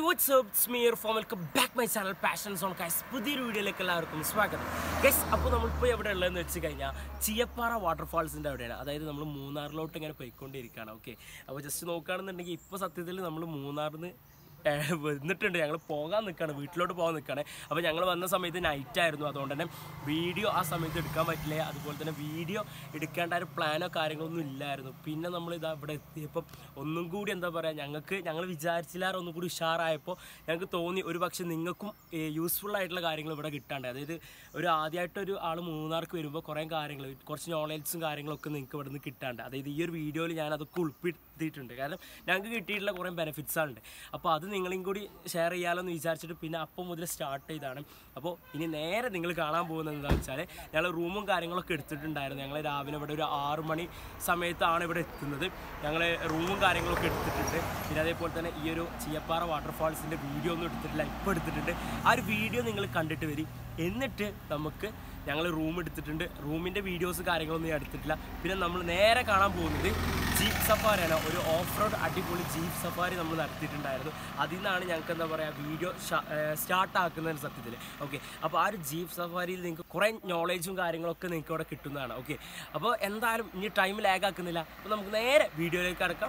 വാട്സ് WhatsApp സ്മിയർ ഫോം welcome back my channel passions on guys പുതിയൊരു വീഡിയോയിലേക്ക് എല്ലാവർക്കും സ്വാഗതം ഗൈസ് അപ്പോൾ നമ്മളിപ്പോൾ എവിടെ ഉള്ളതെന്ന് വെച്ച് കഴിഞ്ഞാൽ ചിയപ്പാറ വാട്ടർഫാൾസിൻ്റെ അവിടെയാണ് അതായത് നമ്മൾ മൂന്നാറിലോട്ട് ഇങ്ങനെ പോയിക്കൊണ്ടിരിക്കുകയാണ് ഓക്കെ അപ്പോൾ ജസ്റ്റ് നോക്കുകയാണെന്നുണ്ടെങ്കിൽ ഇപ്പോൾ സത്യത്തിൽ നമ്മൾ മൂന്നാറിൽ നിന്ന് ഏഹ് വന്നിട്ടുണ്ട് ഞങ്ങൾ പോകാൻ നിൽക്കുകയാണ് വീട്ടിലോട്ട് പോകാൻ നിൽക്കുകയാണ് അപ്പോൾ ഞങ്ങൾ വന്ന സമയത്ത് നൈറ്റ് ആയിരുന്നു അതുകൊണ്ട് തന്നെ വീഡിയോ ആ സമയത്ത് എടുക്കാൻ പറ്റില്ല അതുപോലെ തന്നെ വീഡിയോ എടുക്കേണ്ട ഒരു പ്ലാനോ കാര്യങ്ങളൊന്നും ഇല്ലായിരുന്നു പിന്നെ നമ്മൾ ഇതാ ഇവിടെ എത്തിയപ്പം ഒന്നും കൂടി എന്താ പറയുക ഞങ്ങൾക്ക് ഞങ്ങൾ വിചാരിച്ചില്ലാറ് ഒന്നും കൂടി ഉഷാറായപ്പോൾ ഞങ്ങൾക്ക് തോന്നി ഒരു പക്ഷേ നിങ്ങൾക്കും യൂസ്ഫുൾ ആയിട്ടുള്ള കാര്യങ്ങൾ ഇവിടെ കിട്ടാണ്ട് അതായത് ഒരു ആദ്യമായിട്ടൊരു ആൾ മൂന്നാർക്ക് വരുമ്പോൾ കുറേ കാര്യങ്ങൾ കുറച്ച് നോളേജും കാര്യങ്ങളൊക്കെ നിങ്ങൾക്ക് ഇവിടെ നിന്ന് കിട്ടാണ്ട് അതായത് ഈ ഒരു വീഡിയോയിൽ ഞാൻ അതൊക്കെ ഉൾപ്പെടുത്തിയിട്ടുണ്ട് കാരണം ഞങ്ങൾക്ക് കിട്ടിയിട്ടുള്ള കുറേ ബെനിഫിറ്റ്സ് ഉണ്ട് അപ്പോൾ അത് നിങ്ങളെയും കൂടി ഷെയർ ചെയ്യാമല്ലോ എന്ന് വിചാരിച്ചിട്ട് പിന്നെ അപ്പം മുതൽ സ്റ്റാർട്ട് ചെയ്താണ് അപ്പോൾ ഇനി നേരെ നിങ്ങൾ കാണാൻ പോകുന്നത് എന്താണെന്ന് വെച്ചാൽ ഞങ്ങൾ റൂമും കാര്യങ്ങളൊക്കെ എടുത്തിട്ടുണ്ടായിരുന്നു ഞങ്ങൾ രാവിലെ ഇവിടെ ഒരു ആറ് മണി സമയത്താണ് ഇവിടെ എത്തുന്നത് ഞങ്ങൾ റൂമും കാര്യങ്ങളൊക്കെ എടുത്തിട്ടുണ്ട് പിന്നെ അതേപോലെ തന്നെ ഈ ഒരു ചിയപ്പാറ വാട്ടർഫാൾസിൻ്റെ വീഡിയോ ഒന്നും എടുത്തിട്ടില്ല ഇപ്പോൾ എടുത്തിട്ടുണ്ട് ആ ഒരു വീഡിയോ നിങ്ങൾ കണ്ടിട്ട് വരും എന്നിട്ട് നമുക്ക് ഞങ്ങൾ റൂം എടുത്തിട്ടുണ്ട് റൂമിൻ്റെ വീഡിയോസ് കാര്യങ്ങളൊന്നും ഞാൻ എടുത്തിട്ടില്ല പിന്നെ നമ്മൾ നേരെ കാണാൻ പോകുന്നത് ജീപ്പ് സഫാരിയാണ് ഒരു ഓഫ് റോഡ് അടിപൊളി ജീപ്പ് സഫാരി നമ്മൾ നടത്തിയിട്ടുണ്ടായിരുന്നു അതിൽ നിന്നാണ് ഞങ്ങൾക്ക് എന്താ പറയുക വീഡിയോ സ്റ്റാർട്ട് ആക്കുന്നത് സത്യത്തിൽ ഓക്കെ അപ്പോൾ ആ ഒരു ജീപ്പ് സഫാരിയിൽ നിങ്ങൾക്ക് കുറേ നോളേജും കാര്യങ്ങളൊക്കെ നിങ്ങൾക്ക് ഇവിടെ കിട്ടുന്നതാണ് ഓക്കെ അപ്പോൾ എന്തായാലും ഇനി ടൈം ലാഗ് ആക്കുന്നില്ല അപ്പോൾ നമുക്ക് നേരെ വീഡിയോയിലേക്ക് കടക്കാം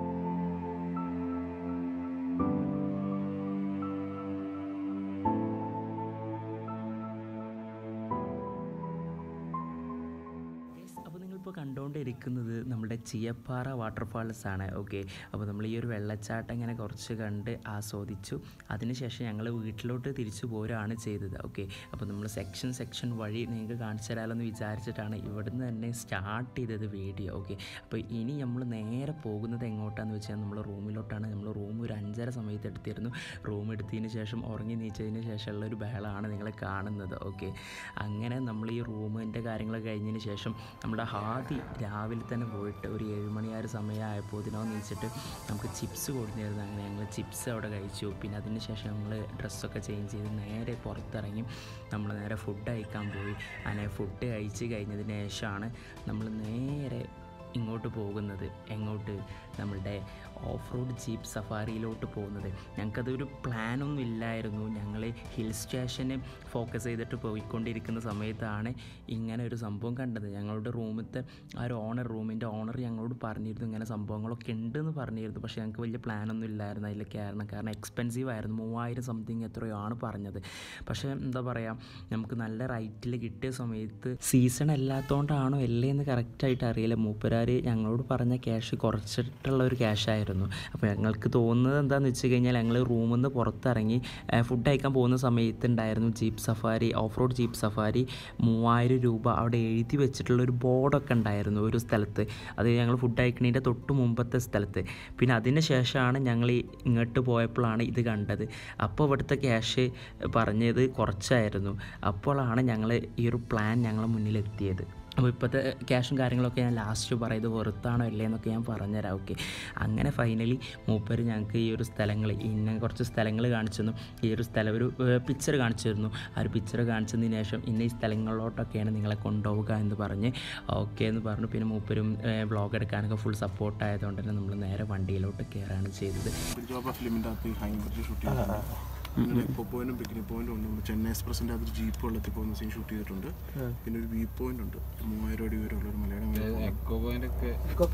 അപ്പോൾ നിങ്ങളിപ്പോൾ കണ്ടുകൊണ്ടിരിക്കുന്നത് നമ്മുടെ ചിയപ്പാറ വാട്ടർഫാൾസ് ആണ് ഓക്കെ അപ്പോൾ നമ്മൾ ഈ ഒരു വെള്ളച്ചാട്ടം ഇങ്ങനെ കുറച്ച് കണ്ട് ആസ്വദിച്ചു അതിനുശേഷം ഞങ്ങൾ വീട്ടിലോട്ട് തിരിച്ചു പോരുകയാണ് ചെയ്തത് ഓക്കെ അപ്പോൾ നമ്മൾ സെക്ഷൻ സെക്ഷൻ വഴി നിങ്ങൾക്ക് കാണിച്ചു തരാമെന്ന് വിചാരിച്ചിട്ടാണ് ഇവിടുന്ന് തന്നെ സ്റ്റാർട്ട് ചെയ്തത് വീഡിയോ ഓക്കെ അപ്പോൾ ഇനി നമ്മൾ നേരെ പോകുന്നത് എങ്ങോട്ടാന്ന് വെച്ചാൽ നമ്മൾ റൂമിലോട്ടാണ് നമ്മൾ റൂം ഒരു അഞ്ചര സമയത്ത് എടുത്തിരുന്നു റൂം എടുത്തതിന് ശേഷം ഉറങ്ങി നീച്ചതിന് ശേഷമുള്ള ഒരു ബഹളമാണ് നിങ്ങൾ കാണുന്നത് ഓക്കെ അങ്ങനെ നമ്മൾ ഈ റൂമിൻ്റെ കാര്യങ്ങൾ കഴിഞ്ഞതിന് ശേഷം നമ്മുടെ ഹാദി രാവിലെ തന്നെ പോയിട്ട് ഒരു ഏഴുമണി ആ ഒരു സമയമായപ്പോൾ ഇതിനോ നീച്ചിട്ട് നമുക്ക് ചിപ്സ് കൊടുത്തിരുന്നു അങ്ങനെ ഞങ്ങൾ ചിപ്സ് അവിടെ കഴിച്ചു പിന്നെ അതിന് ശേഷം ഞങ്ങൾ ഡ്രസ്സൊക്കെ ചേഞ്ച് ചെയ്ത് നേരെ പുറത്തിറങ്ങി നമ്മൾ നേരെ ഫുഡ് കഴിക്കാൻ പോയി അങ്ങനെ ഫുഡ് കഴിച്ച് കഴിഞ്ഞതിന് ശേഷമാണ് നമ്മൾ നേരെ ഇങ്ങോട്ട് പോകുന്നത് എങ്ങോട്ട് നമ്മളുടെ ഓഫ് റോഡ് ജീപ്പ് സഫാരിയിലോട്ട് പോകുന്നത് ഞങ്ങൾക്കതൊരു പ്ലാനൊന്നും ഇല്ലായിരുന്നു ഞങ്ങൾ ഹിൽ സ്റ്റേഷനെ ഫോക്കസ് ചെയ്തിട്ട് പോയിക്കൊണ്ടിരിക്കുന്ന സമയത്താണ് ഇങ്ങനെ ഒരു സംഭവം കണ്ടത് ഞങ്ങളുടെ റൂമിലത്തെ ആ ഒരു ഓണർ റൂമിൻ്റെ ഓണർ ഞങ്ങളോട് പറഞ്ഞിരുന്നു ഇങ്ങനെ സംഭവങ്ങളൊക്കെ ഉണ്ടെന്ന് പറഞ്ഞിരുന്നു പക്ഷേ ഞങ്ങൾക്ക് വലിയ പ്ലാനൊന്നും ഇല്ലായിരുന്നു അതിൽ കയറണം കാരണം എക്സ്പെൻസീവ് ആയിരുന്നു മൂവായിരം സംതിങ് എത്രയോ ആണ് പറഞ്ഞത് പക്ഷേ എന്താ പറയുക നമുക്ക് നല്ല റൈറ്റിൽ കിട്ടിയ സമയത്ത് സീസൺ അല്ലാത്തതുകൊണ്ടാണോ അല്ലേ എന്ന് കറക്റ്റായിട്ട് അറിയില്ല മൂപ്പരാർ ഞങ്ങളോട് പറഞ്ഞ ക്യാഷ് കുറച്ചിട്ടുള്ള ഒരു ക്യാഷായിരുന്നു അപ്പോൾ ഞങ്ങൾക്ക് തോന്നുന്നത് എന്താണെന്ന് വെച്ച് കഴിഞ്ഞാൽ ഞങ്ങൾ റൂമിൽ നിന്ന് പുറത്തിറങ്ങി ഫുഡ് കഴിക്കാൻ പോകുന്ന സമയത്ത് ഉണ്ടായിരുന്നു jeep safari off road jeep safari മൂവായിരം രൂപ അവിടെ എഴുതി വെച്ചിട്ടുള്ള ഒരു ബോർഡൊക്കെ ഉണ്ടായിരുന്നു ഒരു സ്ഥലത്ത് അത് ഞങ്ങൾ ഫുഡ് കഴിക്കുന്നതിൻ്റെ തൊട്ട് മുമ്പത്തെ സ്ഥലത്ത് പിന്നെ അതിന് ശേഷമാണ് ഞങ്ങൾ ഈ ഇങ്ങോട്ട് പോയപ്പോഴാണ് ഇത് കണ്ടത് അപ്പോൾ ഇവിടുത്തെ ക്യാഷ് പറഞ്ഞത് കുറച്ചായിരുന്നു അപ്പോഴാണ് ഞങ്ങൾ ഈ ഒരു പ്ലാൻ ഞങ്ങളെ മുന്നിലെത്തിയത് അപ്പോൾ ഇപ്പോഴത്തെ ക്യാഷും കാര്യങ്ങളൊക്കെ ഞാൻ ലാസ്റ്റ് പറയും ഇത് വെറുത്താണോ അല്ലേ എന്നൊക്കെ ഞാൻ പറഞ്ഞുതരാം ഓക്കെ അങ്ങനെ ഫൈനലി മൂപ്പർ ഞങ്ങൾക്ക് ഈ ഒരു സ്ഥലങ്ങൾ ഇന്ന കുറച്ച് സ്ഥലങ്ങൾ കാണിച്ചു തന്നു ഈ ഒരു സ്ഥലം ഒരു പിക്ചർ കാണിച്ചു തരുന്നു ആ ഒരു പിക്ചർ കാണിച്ചതിന് ശേഷം ഇന്ന ഈ സ്ഥലങ്ങളിലോട്ടൊക്കെയാണ് നിങ്ങളെ കൊണ്ടുപോവുക എന്ന് പറഞ്ഞ് ഓക്കെ എന്ന് പറഞ്ഞു പിന്നെ മൂപ്പരും വ്ളോഗ് എടുക്കാനൊക്കെ ഫുൾ സപ്പോർട്ട് ആയതുകൊണ്ട് തന്നെ നമ്മൾ നേരെ വണ്ടിയിലോട്ട് കയറാണ് ചെയ്തത് ജോബ് ഓഫ് ഫിലിമിൻ്റെ അകത്ത് ഹൈ ബ്രിഡ്ജ് ഷൂട്ട് ചെയ്തിട്ടുണ്ട് പിന്നെ എക്കോ പോയിന്റും പിക്നിക് പോയിന്റും ഉണ്ട് നമ്മൾ ചെന്നൈ എക്സ്പ്രസിന്റെ അകത്ത് ജീപ്പ് വെള്ളത്തിൽ പോകുന്ന സീൻ ഷൂട്ട് ചെയ്തിട്ടുണ്ട് പിന്നെ ഒരു വ്യൂ പോയിന്റ് ഉണ്ട് മൂവായിരം അടി വരെയുള്ള ഒരു മലയാളം എക്കോ പോയിന്റ് ഒക്കെ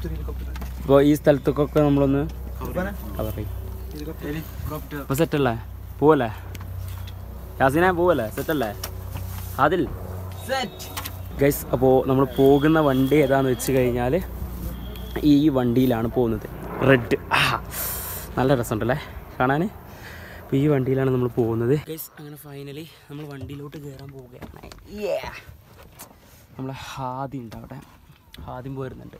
അപ്പോൾ ഈ സ്ഥലത്തേക്കൊക്കെ നമ്മളൊന്ന് കവർ ചെയ്യും അപ്പോൾ സെറ്റല്ലേ പോവല്ലേ യാസിനെ പോവല്ലേ സെറ്റല്ലേ അതിൽ ഗൈസ് അപ്പോൾ നമ്മൾ പോകുന്ന വണ്ടി ഏതാന്ന് വെച്ച് കഴിഞ്ഞാൽ ഈ വണ്ടിയിലാണ് പോകുന്നത് റെഡ് ആ നല്ല രസമുണ്ടല്ലേ കാണാൻ അപ്പോൾ ഈ വണ്ടിയിലാണ് നമ്മൾ പോകുന്നത് ഗൈസ് അങ്ങനെ ഫൈനലി നമ്മൾ വണ്ടിയിലോട്ട് കയറാൻ പോവുകയാണ് നമ്മളെ ഹാദി ഉണ്ട് അവിടെ ഹാദ്യം പോരുന്നുണ്ട്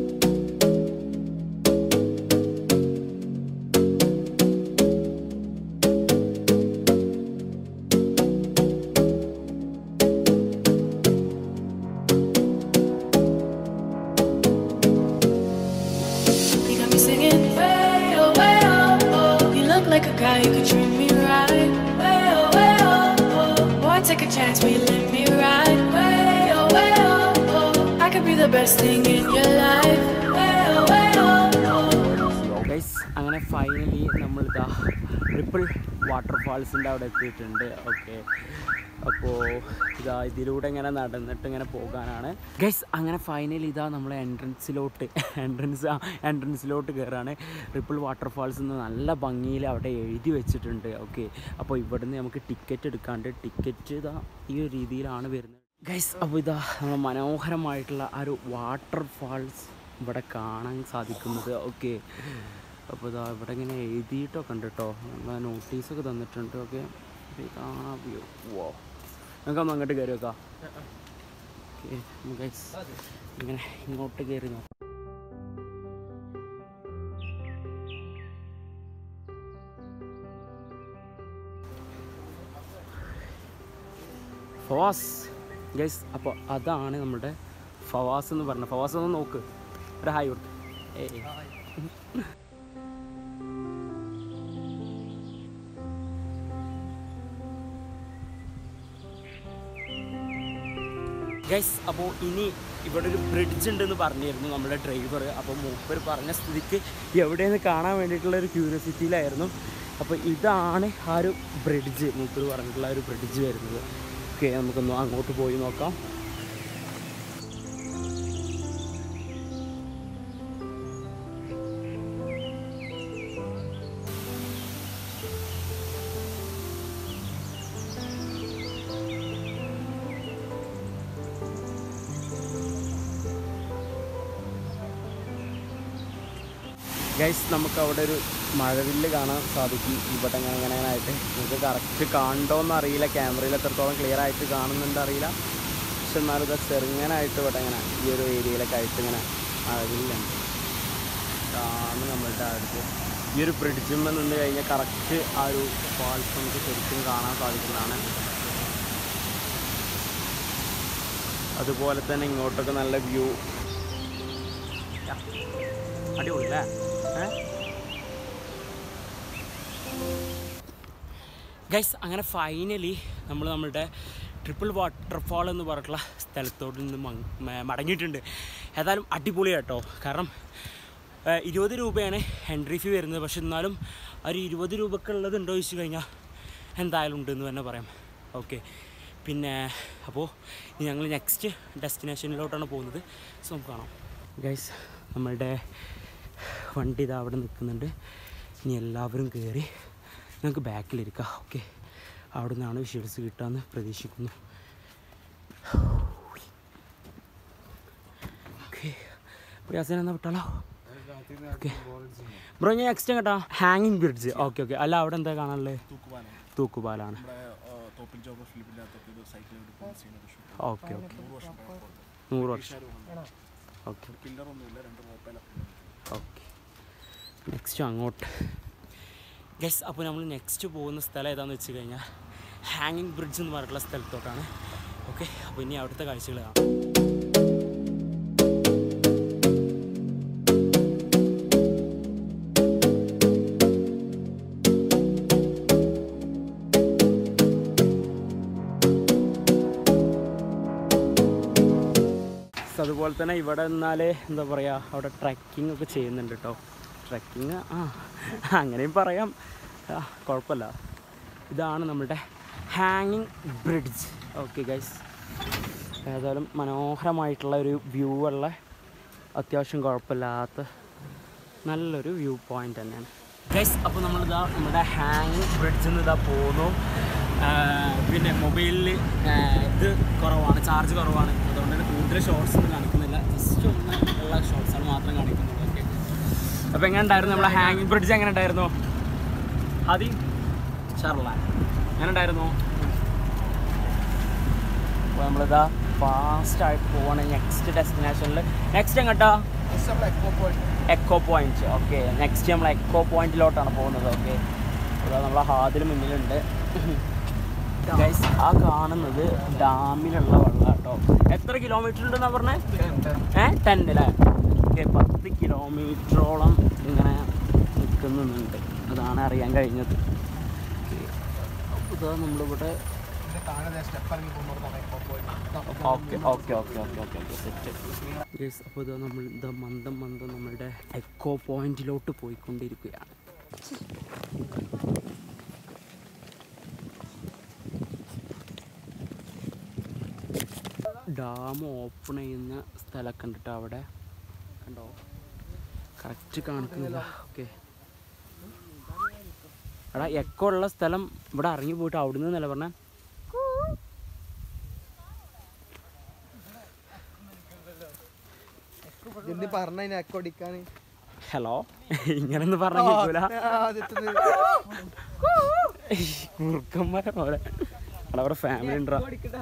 You got me singing way oh way oh oh. You look like a guy who could treat me right. Way oh way oh oh. Boy, take a chance, will you let me ride? Way oh way oh oh. I could be the best thing in your life. Way oh way oh oh. Guys അങ്ങനെ finally നമ്മളിതാ triple വാട്ടർഫാൾസിൻ്റെ അവിടെ എത്തിയിട്ടുണ്ട് okay അപ്പോൾ ഇതാ ഇതിലൂടെ ഇങ്ങനെ നടന്നിട്ട് ഇങ്ങനെ പോകാനാണ് ഗൈസ് അങ്ങനെ ഫൈനലി ഇതാ നമ്മൾ എൻട്രൻസിലോട്ട് എൻട്രൻസ് എൻട്രൻസിലോട്ട് കയറാണ് ട്രിപ്പിൾ വാട്ടർഫാൾസ് എന്ന് നല്ല ഭംഗിയിൽ അവിടെ എഴുതി വെച്ചിട്ടുണ്ട് ഓക്കെ അപ്പോൾ ഇവിടുന്ന് നമുക്ക് ടിക്കറ്റ് എടുക്കാണ്ട് ടിക്കറ്റ് ഇതാ ഈ ഒരു രീതിയിലാണ് വരുന്നത് ഗൈസ് അപ്പോൾ ഇതാ നമ്മൾ മനോഹരമായിട്ടുള്ള ആ ഒരു വാട്ടർഫാൾസ് ഇവിടെ കാണാൻ സാധിക്കുന്നത് ഓക്കെ അപ്പോൾ ഇതാ ഇവിടെ ഇങ്ങനെ എഴുതിയിട്ടൊക്കെ ഉണ്ട് കേട്ടോ നോട്ടീസൊക്കെ തന്നിട്ടുണ്ട് ഓക്കെ ഇതാണ് വ്യൂ വോ നമുക്കൊന്ന് അങ്ങോട്ട് കയറി വെക്കാം ഓക്കെ ഗൈസ് ഇങ്ങനെ ഇങ്ങോട്ട് കയറി നോക്കാം ഫവാസ് ഗൈസ് അപ്പോൾ അതാണ് നമ്മുടെ ഫവാസ് എന്ന് പറഞ്ഞ ഫവാസ് ഒന്ന് നോക്ക് ഒരു ഹായ് കൊടുത്ത് ഏ ഗൈസ് അപ്പോൾ ഇനി ഇവിടെ ഒരു ബ്രിഡ്ജ് ഉണ്ടെന്ന് പറഞ്ഞിരുന്നു നമ്മുടെ ഡ്രൈവർ അപ്പോൾ മൂപ്പർ പറഞ്ഞ സ്ഥിതിക്ക് എവിടെയെന്ന് കാണാൻ വേണ്ടിയിട്ടുള്ള ഒരു ക്യൂരിയോസിറ്റിയിലായിരുന്നു അപ്പോൾ ഇതാണ് ആ ഒരു ബ്രിഡ്ജ് മൂപ്പർ പറഞ്ഞിട്ടുള്ള ആ ഒരു ബ്രിഡ്ജ് വരുന്നത് ഓക്കെ നമുക്കൊന്ന് അങ്ങോട്ട് പോയി നോക്കാം ഗൈസ് നമുക്ക് അവിടെ ഒരു മഴവില്ല് കാണാൻ സാധിക്കും ഇവിടെ ഇങ്ങനെ ഇങ്ങനെ ഇങ്ങനെ ആയിട്ട് നമുക്ക് കറക്റ്റ് കാണണ്ടോന്ന് അറിയില്ല ക്യാമറയിൽ എത്രത്തോളം ക്ലിയർ ആയിട്ട് കാണുന്നുണ്ട് അറിയില്ല പക്ഷെ എന്നാലും ഇത് ചെറുങ്ങനായിട്ട് ഇവിടെ ഇങ്ങനെ ഈ ഒരു ഏരിയയിലൊക്കെ ആയിട്ട് ഇങ്ങനെ മഴവില്ലുണ്ട് ആണ് നമ്മളുടെ അടുത്ത് ഈ ഒരു ബ്രിഡ്ജിന്മേൽ നിന്ന് കഴിഞ്ഞാൽ കറക്റ്റ് ആ ഒരു ഫാൾസ് നമുക്ക് ശരിക്കും കാണാൻ സാധിക്കുന്നതാണ് അതുപോലെ തന്നെ ഇങ്ങോട്ടൊക്കെ നല്ല വ്യൂ അടിപൊളി അല്ലേ ഗൈസ് അങ്ങനെ ഫൈനലി നമ്മൾ നമ്മളുടെ ട്രിപ്പിൾ വാട്ടർഫാൾ എന്ന് പറഞ്ഞിട്ടുള്ള സ്ഥലത്തോട്ട് നിന്ന് മങ്- മ- മടങ്ങിയിട്ടുണ്ട് ഏതായാലും അടിപൊളി കേട്ടോ കാരണം ഏഹ്, ഇരുപത് രൂപയാണ് എൻട്രി ഫീ വരുന്നത് പക്ഷെ എന്നാലും ആ ഒരു ഇരുപത് രൂപക്കുള്ളത് ഉണ്ടോ ചോദിച്ചു കഴിഞ്ഞാൽ എന്തായാലും ഉണ്ടെന്ന് തന്നെ പറയാം ഓക്കെ പിന്നെ അപ്പോൾ ഞങ്ങൾ നെക്സ്റ്റ് ഡെസ്റ്റിനേഷനിലോട്ടാണ് പോകുന്നത് സോ നമുക്ക് കാണാം ഗൈസ് നമ്മളുടെ വണ്ടി ഇതാ അവിടെ നിൽക്കുന്നുണ്ട് ഇനി എല്ലാവരും കയറി ഞങ്ങൾക്ക് ബാക്കിലിരിക്കാം ഓക്കെ അവിടെ നിന്നാണ് വിഷ്വൽസ് കിട്ടാമെന്ന് പ്രതീക്ഷിക്കുന്നു ഓക്കെ പ്രയാസം എന്നാ വിട്ടാലോ ഓക്കെ ബ്രോ ഞാൻ നെക്സ്റ്റ് കേട്ടോ ഹാങ്ങിങ് ബ്രിഡ്ജ് ഓക്കെ ഓക്കെ അല്ല അവിടെ എന്താ കാണാനുള്ളത് തൂക്കുപാലം തൂക്കുപാലാണ് നമ്മുടെ ആ, തോപ്പിൽ ജോബ് ഫിലിപ്പിൻ്റെ അകത്തൊക്കെ ഇത് സൈക്കിൾ എടുക്കുന്ന സീനൊക്കെ ഷൂട്ട് ഓക്കെ ഓക്കെ നൂറ് വർഷം പഴക്കമുണ്ട് നൂറ് വർഷം ഓക്കെ പില്ലറൊന്നുമില്ല രണ്ട് റോപ്പയിലാണ് ഓക്കെ നെക്സ്റ്റ് അങ്ങോട്ട് ഗസ് അപ്പോൾ നമ്മൾ നെക്സ്റ്റ് പോകുന്ന സ്ഥലം ഏതാണെന്ന് വെച്ച് കഴിഞ്ഞാൽ ഹാങ്ങിങ് ബ്രിഡ്ജ് എന്ന് പറഞ്ഞിട്ടുള്ള സ്ഥലത്തോട്ടാണ് ഓക്കെ അപ്പോൾ ഇനി അവിടുത്തെ കാഴ്ചകൾ കാണാം അതുപോലെ തന്നെ ഇവിടെ നിന്നാൽ എന്താ പറയുക അവിടെ ട്രക്കിംഗ് ഒക്കെ ചെയ്യുന്നുണ്ട് കേട്ടോ ട്രക്കിങ് ആ അങ്ങനെയും പറയാം ആ കുഴപ്പമില്ല ഇതാണ് നമ്മളുടെ ഹാങ്ങിങ് ബ്രിഡ്ജ് ഓക്കെ ഗൈസ് ഏതായാലും മനോഹരമായിട്ടുള്ള ഒരു വ്യൂ ഉള്ള അത്യാവശ്യം കുഴപ്പമില്ലാത്ത നല്ലൊരു വ്യൂ പോയിന്റ് തന്നെയാണ് ഗൈസ് അപ്പോൾ നമ്മളിതാ നമ്മുടെ ഹാങ്ങിങ് ബ്രിഡ്ജിൽ നിന്ന് ഇതാ പോകുന്നു ആ, പിന്നെ മൊബൈലിൽ ഇത് കുറവാണ് ചാർജ് കുറവാണ് അതുകൊണ്ട് തന്നെ കൂടുതൽ ഷോർട്സ് ഒന്നും കാണിക്കുന്നില്ല ജസ്റ്റ് ഒന്ന് ഉള്ള ഷോർട്സാണ് മാത്രം കാണിക്കുന്നുള്ളൂ ഓക്കെ അപ്പോൾ എങ്ങനെ ഉണ്ടായിരുന്നു നമ്മളെ ഹാങ്ങിങ് ബ്രിഡ്ജ് എങ്ങനെ ഉണ്ടായിരുന്നു അതി ഷർല എങ്ങനെ ഉണ്ടായിരുന്നു അപ്പോൾ നമ്മളിതാ ഫാസ്റ്റായിട്ട് പോവാണ് നെക്സ്റ്റ് ഡെസ്റ്റിനേഷനിൽ നെക്സ്റ്റ് എങ്ങോട്ടാ എക്കോ പോയിന്റ് ഓക്കെ നെക്സ്റ്റ് നമ്മൾ എക്കോ പോയിന്റിലോട്ടാണ് പോകുന്നത് ഓക്കെ അതാ നമ്മളെ ഹാദിന് മുന്നിലുണ്ട് ഗൈസ് ആ കാണുന്നത് ഡാമിലുള്ള വെള്ളം കേട്ടോ എത്ര കിലോമീറ്റർ ഉണ്ടെന്നാ പറഞ്ഞേ ഏ ടെൻ അല്ലേ ഓക്കെ പത്ത് കിലോമീറ്ററോളം ഇങ്ങനെ നിൽക്കുന്നുണ്ട് അതാണ് അറിയാൻ കഴിഞ്ഞത് ഓക്കെ അപ്പോൾ ഇതാ നമ്മളിവിടെ ഇതിന്റെ താഴെ സ്റ്റെപ്പ് ഇറങ്ങി പോകുന്നതാണ് echo point okay okay okay okay okay okay set yes അപ്പോൾ ഇത് നമ്മൾ ഇത് മന്ദം മന്ദം നമ്മളുടെ എക്കോ പോയിന്റിലോട്ട് പോയിക്കൊണ്ടിരിക്കുകയാണ് ഡാം ഓപ്പൺ ചെയ്യുന്ന സ്ഥലമൊക്കെ ഉണ്ട് ട്ടോ അവിടെ കണ്ടോ കറക്റ്റ് കാണിക്കുന്നില്ല ഓക്കെ എടാ എക്കോ ഉള്ള സ്ഥലം ഇവിടെ ഇറങ്ങി പോയിട്ട് അവിടുന്ന് എന്നല്ല പറഞ്ഞേ എന്ത് പറഞ്ഞ എക്കോ അടിക്കാൻ ഹലോ ഇങ്ങനൊന്നും പറഞ്ഞ കേൾക്കൂല കുറുക്കന്മാരെ പോലെ അവിടെ അവരുടെ ഫാമിലി ഉണ്ടോ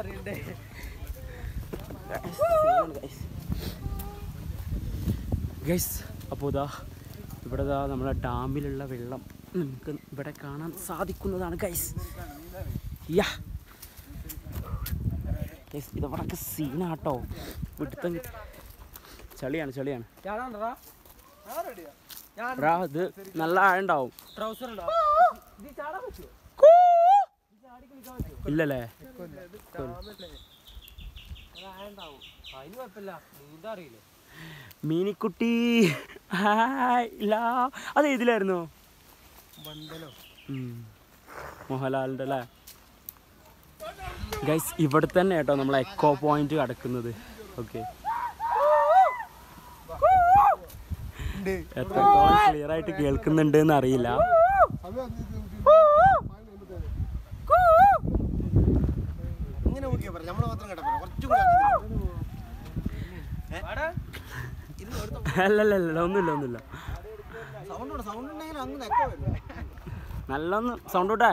ഗൈസ് അപ്പോൾ ഇതാ ഇവിടെ ഇതാ നമ്മളെ ഡാമിലുള്ള വെള്ളം നമുക്ക് ഇവിടെ കാണാൻ സാധിക്കുന്നതാണ് ഗൈസ് യാ ഗൈസ് ഇതവിടൊക്കെ സീനാട്ടോ പിടുത്തം കിട്ടി- ചളിയാണ് ചളിയാണ് എടാ, ഇത് നല്ല ആഴുണ്ടാവും ഇല്ലല്ലേ മീനിക്കുട്ടി ഹായ് ലാ അത് ഏതിലായിരുന്നു ഉം. മോഹൻലാലിൻ്റെ അല്ലേ ഗൈസ് ഇവിടെ തന്നെ കേട്ടോ നമ്മൾ എക്കോ പോയിന്റ് കിടക്കുന്നത് ഓക്കെ എത്രത്തോളം ക്ലിയർ ആയിട്ട് കേൾക്കുന്നുണ്ട് എന്ന് അറിയില്ല ഇങ്ങനെ നോക്കിയാ പറയാം നമ്മള് മാത്രം കേട്ടാ പോരാ. കുറച്ചും കൂടി അല്ലല്ല ഒന്നുമില്ല ഒന്നുമില്ല സൗണ്ട് ഉണ്ട് സൗണ്ട് ഉണ്ടെങ്കിൽ അങ്ങ് എക്കോ വരും നല്ലൊന്ന് സൗണ്ട് വിട്ടെ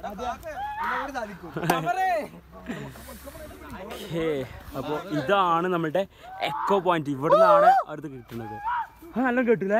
ഹേ അപ്പോൾ ഇതാണ് നമ്മളുടെ എക്കോ പോയിന്റ് ഇവിടെ നിന്നാണ് അടുത്ത് കിട്ടുന്നത് ആ നല്ല കേട്ടില്ലേ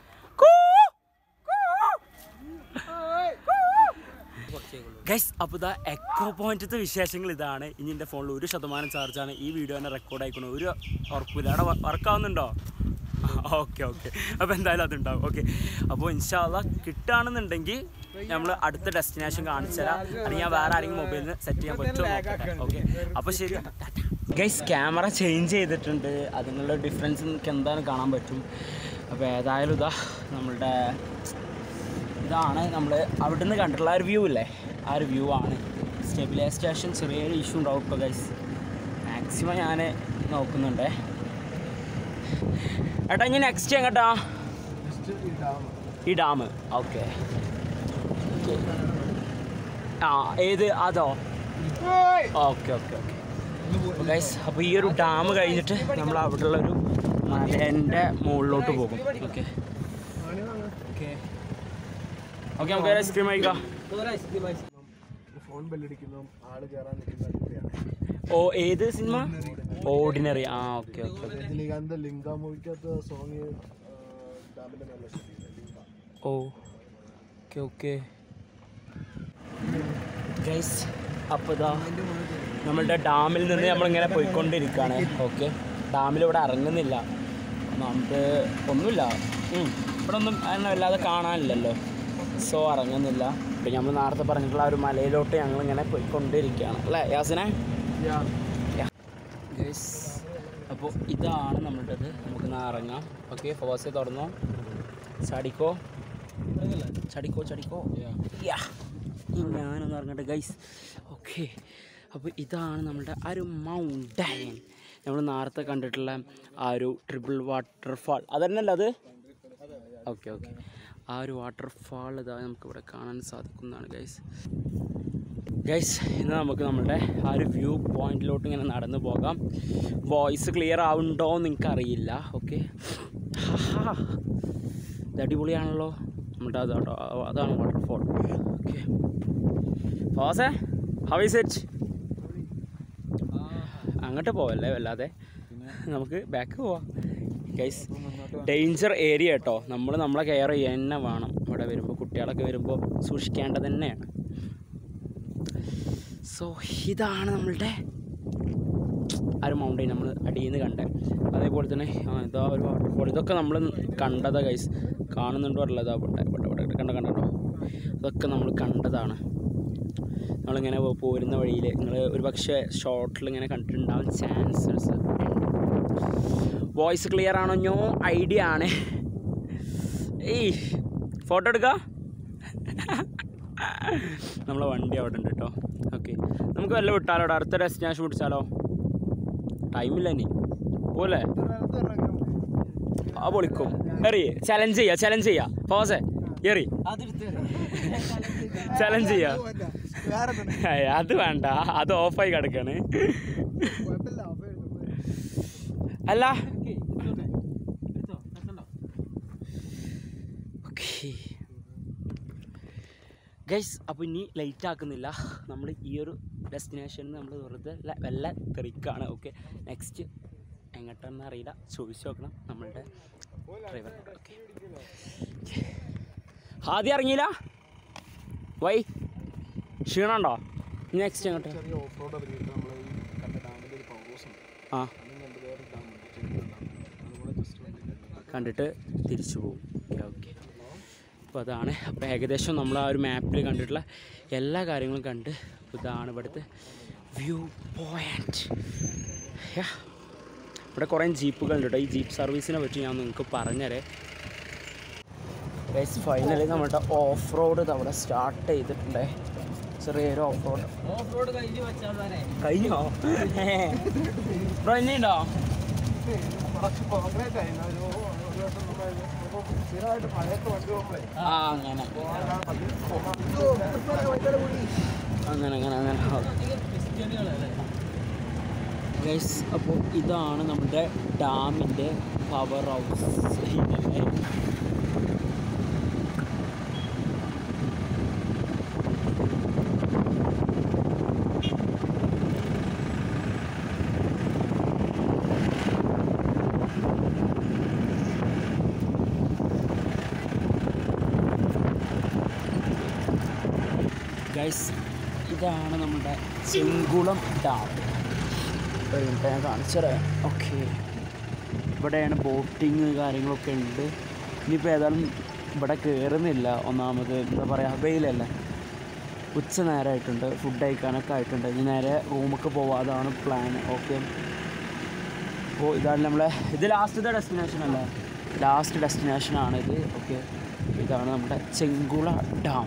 ഗൈസ് അപ്പോൾ ഇതാ എക്കോ പോയിന്റത്തെ വിശേഷങ്ങൾ ഇതാണ് ഇനി എൻ്റെ ഫോണിൽ ഒരു ശതമാനം ചാർജാണ് ഈ വീഡിയോ തന്നെ റെക്കോർഡ് ആയിക്കണം ഒരു ഉറപ്പില്ല അവിടെ വർക്കാവുന്നുണ്ടോ ഓക്കെ ഓക്കെ അപ്പോൾ എന്തായാലും അതുണ്ടാവും ഓക്കെ അപ്പോൾ ഇൻഷാല്ല കിട്ടുകയാണെന്നുണ്ടെങ്കിൽ നമ്മൾ അടുത്ത ഡെസ്റ്റിനേഷൻ കാണിച്ചു തരാം അല്ലെങ്കിൽ ഞാൻ വേറെ ആരെങ്കിലും മൊബൈലിൽ നിന്ന് സെറ്റ് ചെയ്യാൻ പറ്റുമോ ഓക്കെ അപ്പോൾ ശരി ഗൈസ് ക്യാമറ ചേഞ്ച് ചെയ്തിട്ടുണ്ട് അതിനുള്ള ഡിഫറൻസ് നിങ്ങൾക്ക് എന്തായാലും കാണാൻ പറ്റും അപ്പോൾ ഏതായാലും ഇതാ നമ്മളുടെ ഇതാണ് നമ്മൾ അവിടെ നിന്ന് കണ്ടിട്ടുള്ള ആ ഒരു വ്യൂ ഇല്ലേ ആ ഒരു വ്യൂ ആണ് സ്റ്റെബിലൈസേഷൻ ചെറിയൊരു ഇഷ്യൂ ഉണ്ടാവും ഇപ്പോൾ ഗൈസ് മാക്സിമം ഞാൻ നോക്കുന്നുണ്ടേ ഏട്ടാ ഇനി നെക്സ്റ്റ് എങ്ങോട്ടാ ഈ ഡാം ഓക്കെ ആ ഏത് അതോ ഓക്കെ ഓക്കെ ഓക്കെ ഗൈസ് അപ്പോൾ ഈ ഒരു ഡാം കഴിഞ്ഞിട്ട് നമ്മൾ അവിടെയുള്ള ഒരു മലേൻ്റെ മുകളിലോട്ട് പോകും ഓക്കെ ഓക്കെ നമുക്ക് ഐസ്ക്രീം കഴിക്കാം ഫോൺ ബെല്ലടിക്കുന്നു ആള് കയറാൻ നിൽക്കുന്ന ഓ ഏത് സിനിമ ഓർഡിനറി ആ okay okay okay Rajinikanth Lingaa മൂവിക്കകത്ത് സോങ് ഡാമിന്റെ മേലെ ലിംഗ ഓ ഓക്കെ ഓക്കെ ഗൈസ് അപ്പോൾ ഇതാ നമ്മളുടെ ഡാമിൽ നിന്ന് നമ്മളിങ്ങനെ പോയിക്കൊണ്ടിരിക്കുകയാണ് ഓക്കെ ഡാമിൽ ഇവിടെ ഇറങ്ങുന്നില്ല നമുക്ക് ഒന്നുമില്ല ഉം. ഇവിടെ ഒന്നും അങ്ങനെ വല്ലാതെ കാണാനില്ലല്ലോ സോ ഇറങ്ങുന്നില്ല ഇപ്പം നമ്മൾ നേരത്തെ പറഞ്ഞിട്ടുള്ള ആ ഒരു മലയിലോട്ട് ഞങ്ങളിങ്ങനെ പോയിക്കൊണ്ടിരിക്കുകയാണ് അല്ലേ യാസിനെ ഗൈസ് അപ്പോൾ ഇതാണ് നമ്മളുടേത് നമുക്ക് നാ ഇറങ്ങാം ഓക്കെ ഫവാസെ തുറന്നോ ചാടിക്കോ ചടിക്കോ ചടിക്കോ യാ ഞാനൊന്ന് ഇറങ്ങട്ടെ ഗൈസ് ഓക്കെ അപ്പോൾ ഇതാണ് നമ്മളുടെ ആ ഒരു മൗണ്ടൻ നമ്മൾ നേരത്തെ കണ്ടിട്ടുള്ള ആ ഒരു ട്രിപ്പിൾ വാട്ടർഫാൾ അതന്നല്ല അത് ഓക്കെ ഓക്കെ ആ ഒരു വാട്ടർഫാൾ ഇതാ നമുക്കിവിടെ കാണാൻ സാധിക്കുന്നതാണ് ഗൈസ് ഗൈസ് ഇന്ന് നമുക്ക് നമ്മുടെ ആ ഒരു വ്യൂ പോയിന്റിലോട്ട് ഇങ്ങനെ നടന്നു പോകാം വോയിസ് ക്ലിയർ ആവുന്നുണ്ടോ എന്ന് എനിക്കറിയില്ല ഓക്കെ ഇത് അടിപൊളിയാണല്ലോ നമ്മുടെ അതാട്ടോ അതാണ് വാട്ടർഫോൾ ഓക്കെ ഫാസേ ഹൗ ഇസ് ഇറ്റ് അങ്ങോട്ട് പോവല്ലേ വല്ലാതെ നമുക്ക് ബാക്ക് പോവാം ഗൈസ് ഡേഞ്ചർ ഏരിയ കേട്ടോ നമ്മൾ നമ്മളെ കെയർ ചെയ്യാൻ തന്നെ വേണം ഇവിടെ വരുമ്പോൾ കുട്ടികളൊക്കെ വരുമ്പോൾ സൂക്ഷിക്കേണ്ടത് തന്നെയാണ് സോ ഇതാണ് നമ്മളുടെ ആ ഒരു മൗണ്ടൈൻ നമ്മൾ അടിയിൽ നിന്ന് കണ്ടത് അതേപോലെ തന്നെ ആ ഇതാ ഒരു വാട്ടർഫോൾ ഇതൊക്കെ നമ്മൾ കണ്ടതാ ഗൈസ് കാണുന്നുണ്ടോ അല്ല ഇതാ ഇവിടെ ഇവിടെ ഇവിടെ കണ്ട കണ്ടോ അതൊക്കെ നമ്മൾ കണ്ടതാണ് നമ്മളിങ്ങനെ പോരുന്ന വഴിയിൽ നിങ്ങൾ ഒരു പക്ഷേ ഷോർട്ടിൽ ഇങ്ങനെ കണ്ടിട്ടുണ്ടാവും ചാൻസസ് ഉണ്ട് വോയിസ് ക്ലിയർ ആണോ ഞോ ഐഡിയ ആണ് ഏയ് ഫോട്ടോ എടുക്കാം നമ്മളെ വണ്ടി അവിടെ ഉണ്ട് കേട്ടോ ഓക്കെ നമുക്ക് വല്ല വിട്ടാലോ അവിടെ അടുത്ത ഡെസ്റ്റിനേഷൻ പിടിച്ചാലോ ടൈമില്ല ഇനി പോലെ ആ പൊളിക്കും എറി ചലഞ്ച് ചെയ്യാ ചലഞ്ച് ചെയ്യാ പോസേ എറി ചലഞ്ച് ചെയ്യാ ഏയ്, അത് വേണ്ട അത് ഓഫായി കിടക്കാണ് അല്ല ഓക്കേ ഗൈസ് അപ്പോൾ ഇനി ലൈറ്റ് ആക്കുന്നില്ല നമ്മൾ ഈ ഒരു ഡെസ്റ്റിനേഷനിൽ നമ്മൾ വെറുതെ ല- വല്ല തെറിക്കാണ് ഓക്കെ നെക്സ്റ്റ് എങ്ങോട്ടാണെന്ന് അറിയില്ല ചോദിച്ചു നോക്കണം നമ്മളുടെ ഡ്രൈവർ ഓക്കെ ആദ്യം ഇറങ്ങിയില്ല വൈ ക്ഷീണമുണ്ടോ നെക്സ്റ്റ് എങ്ങോട്ട് ചെറിയ ഓഫ് റോഡ് ഇറങ്ങിയിട്ട് നമ്മൾ ഈ കണ്ട ഡാമിൻ്റെ ഒരു പവർ ഹൗസ് ഉണ്ട് ആ അതും കണ്ട് വേറെ ഡാമുണ്ട് ചെറിയ ഡാം അതുകൂടെ ജസ്റ്റ് വണ്ടി കണ്ടു കണ്ടിട്ട് തിരിച്ചു പോകും ഓക്കെ ഓക്കെ അപ്പോൾ അതാണ് അപ്പോൾ ഏകദേശം നമ്മൾ ആ ഒരു മാപ്പിൽ കണ്ടിട്ടുള്ള എല്ലാ കാര്യങ്ങളും കണ്ട് ഇതാണ് ഇവിടുത്തെ വ്യൂ പോയിൻറ്റ് ഇവിടെ കുറേ ജീപ്പുകളുണ്ട് കേട്ടോ ഈ ജീപ്പ് സർവീസിനെ പറ്റി ഞാൻ നിങ്ങൾക്ക് പറഞ്ഞുതരേ ഗൈസ് ഫൈനലി നമ്മുടെ ഓഫ് റോഡ് അവിടെ സ്റ്റാർട്ട് ചെയ്തിട്ടുണ്ട് ചെറിയൊരു ഓഫ് റോഡ് ഓഫ് റോഡ് കഴിഞ്ഞ് വെച്ചാൽ തന്നെ കഴിഞ്ഞോ ബ്രോ ഇനിയുണ്ടോ കുറച്ച് കോൺക്രീറ്റ് ആയി ഒരു ഒരു വർഷം നമ്മൾ സ്ഥിരമായിട്ട് മഴയത്ത് വണ്ടി പോകുമ്പോഴേ ആ അങ്ങനെ അങ്ങനെ അങ്ങനെ അങ്ങനെ ക്രിസ്ത്യാനികളല്ലേ ഗൈസ് അപ്പോൾ ഇതാണ് നമ്മുടെ ഡാമിൻ്റെ പവർ ഹൗസ് ഗൈസ് ഇതാണ് നമ്മുടെ ചെങ്കുളം ഡാം ഒരു മിനിറ്റ് ഞാൻ കാണിച്ചുതരാം ഓക്കെ ഇവിടെയാണ് ബോട്ടിങ് കാര്യങ്ങളൊക്കെ ഉണ്ട് ഇനിയിപ്പോൾ ഏതായാലും ഇവിടെ കയറുന്നില്ല ഒന്നാമത് എന്താ പറയുക വെയിലല്ലേ ഉച്ച നേരമായിട്ടുണ്ട് ഫുഡ് കഴിക്കാനൊക്കെ ആയിട്ടുണ്ട് ഇനി നേരെ റൂമൊക്കെ പോവാതാണ് പ്ലാൻ ഓക്കെ അപ്പോൾ ഇതാണ് നമ്മളെ ഇത് ലാസ്റ്റത്തെ ഡെസ്റ്റിനേഷൻ അല്ലേ ലാസ്റ്റ് ഡെസ്റ്റിനേഷനാണ് ഇത് ഓക്കെ ഇതാണ് നമ്മുടെ Chenkulam dam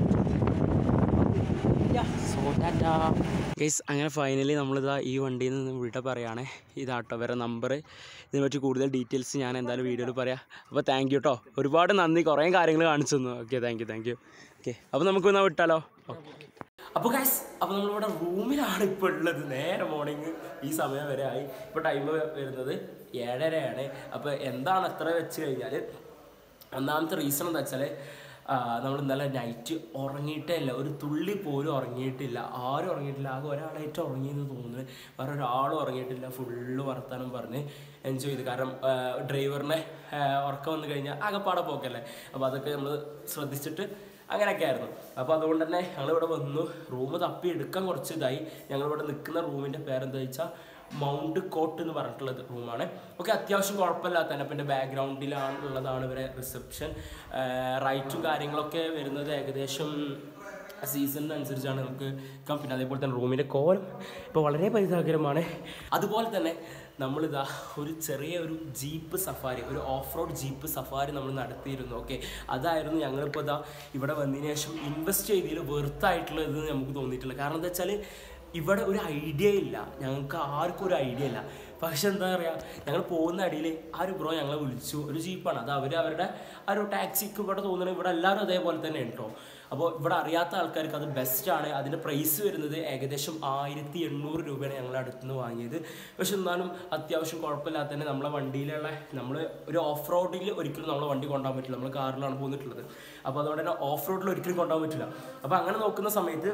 so tata guys അങ്ങനെ ഫൈനലി നമ്മളിതാ ഈ വണ്ടിയിൽ നിന്ന് വിട പറയുകയാണ് ഇതാട്ടോ വേറെ നമ്പർ ഇതിനെപ്പറ്റി കൂടുതൽ ഡീറ്റെയിൽസ് ഞാൻ എന്തായാലും വീഡിയോയിൽ പറയാം അപ്പോൾ താങ്ക് യു കേട്ടോ ഒരുപാട് നന്ദി കുറേ കാര്യങ്ങൾ കാണിച്ചു തന്നു okay thank you thank you okay അപ്പോൾ നമുക്ക് എന്നാൽ വിട്ടാലോ അപ്പോൾ ഗൈസ് അപ്പോൾ നമ്മളിവിടെ റൂമിലാണ് ഇപ്പോൾ ഉള്ളത് നേരെ മോർണിംഗ് ഈ സമയം വരെ ആയി ഇപ്പോൾ ടൈം വരുന്നത് ഏഴരയാണ് അപ്പോൾ എന്താണ് എത്ര വെച്ച് കഴിഞ്ഞാൽ ഒന്നാമത്തെ റീസൺ എന്താ വെച്ചാൽ നമ്മൾ ഇന്നലെ നൈറ്റ് ഉറങ്ങിയിട്ടേ ഇല്ല ഒരു തുള്ളി പോലും ഉറങ്ങിയിട്ടില്ല ആരും ഉറങ്ങിയിട്ടില്ല ആകെ ഒരാളായിട്ട് ഉറങ്ങിയെന്ന് തോന്നുന്നു വേറെ ഒരാളും ഉറങ്ങിയിട്ടില്ല ഫുള്ള് വർത്താനം പറഞ്ഞ് എൻജോയ് ചെയ്ത് കാരണം ഡ്രൈവറിനെ ഉറക്കം വന്നു കഴിഞ്ഞാൽ ആകെപ്പാടെ പോക്കല്ലേ അപ്പോൾ അതൊക്കെ നമ്മൾ ശ്രദ്ധിച്ചിട്ട് അങ്ങനെയൊക്കെ ആയിരുന്നു അപ്പോൾ അതുകൊണ്ട് തന്നെ ഞങ്ങളിവിടെ വന്നു റൂം തപ്പി എടുക്കാൻ കുറച്ച് ഇതായി ഞങ്ങളിവിടെ നിൽക്കുന്ന റൂമിൻ്റെ പേരെന്താ വെച്ചാൽ മൗണ്ട് കോട്ട് എന്ന് പറഞ്ഞിട്ടുള്ളത് റൂമാണ് ഓക്കെ അത്യാവശ്യം കുഴപ്പമില്ലാത്ത തന്നെ അപ്പം എൻ്റെ ബാക്ക്ഗ്രൗണ്ടിലാണ് ഉള്ളതാണ് ഇവരെ റിസപ്ഷൻ റൈറ്റും കാര്യങ്ങളൊക്കെ വരുന്നത് ഏകദേശം സീസണിനനുസരിച്ചാണ് നമുക്ക് കം പിന്നെ അതേപോലെ തന്നെ റൂമിൻ്റെ കോലം ഇപ്പോൾ വളരെ പരിതാപകരമാണ് അതുപോലെ തന്നെ നമ്മളിതാ ഒരു ചെറിയ ഒരു ജീപ്പ് സഫാരി ഒരു ഓഫ് റോഡ് ജീപ്പ് സഫാരി നമ്മൾ നടത്തിയിരുന്നു ഓക്കെ അതായിരുന്നു ഞങ്ങളിപ്പോൾ ഇതാ ഇവിടെ വന്നതിന് ശേഷം ഇൻവെസ്റ്റ് ചെയ്തതിൽ വെറുത്തായിട്ടുള്ളത് നമുക്ക് തോന്നിയിട്ടില്ല കാരണം എന്താ വെച്ചാൽ ഇവിടെ ഒരു ഐഡിയ ഇല്ല ഞങ്ങൾക്ക് ആർക്കും ഒരു ഐഡിയ ഇല്ല പക്ഷെ എന്താ പറയുക ഞങ്ങൾ പോകുന്ന അടിയിൽ ആ ഒരു ബ്രോ ഞങ്ങളെ വിളിച്ചു ഒരു ജീപ്പാണ് അത് അവർ അവരുടെ ആ ഒരു ടാക്സിക്ക് ഇവിടെ തോന്നുന്നത് ഇവിടെ എല്ലാവരും അതേപോലെ തന്നെ കേട്ടോ അപ്പോൾ ഇവിടെ അറിയാത്ത ആൾക്കാർക്ക് അത് ബെസ്റ്റാണ് അതിൻ്റെ പ്രൈസ് വരുന്നത് ഏകദേശം ആയിരത്തി എണ്ണൂറ് രൂപയാണ് ഞങ്ങൾ അടുത്തുനിന്ന് വാങ്ങിയത് പക്ഷെ എന്നാലും അത്യാവശ്യം കുഴപ്പമില്ലാത്ത തന്നെ നമ്മളെ വണ്ടിയിലുള്ള നമ്മൾ ഒരു ഓഫ് റോഡിൽ ഒരിക്കലും നമ്മളെ വണ്ടി കൊണ്ടുപോകാൻ പറ്റില്ല നമ്മൾ കാറിലാണ് പോന്നിട്ടുള്ളത് അപ്പോൾ അതുകൊണ്ട് തന്നെ ഓഫ് റോഡിൽ ഒരിക്കലും കൊണ്ടുപോകാൻ പറ്റില്ല അപ്പോൾ അങ്ങനെ നോക്കുന്ന സമയത്ത്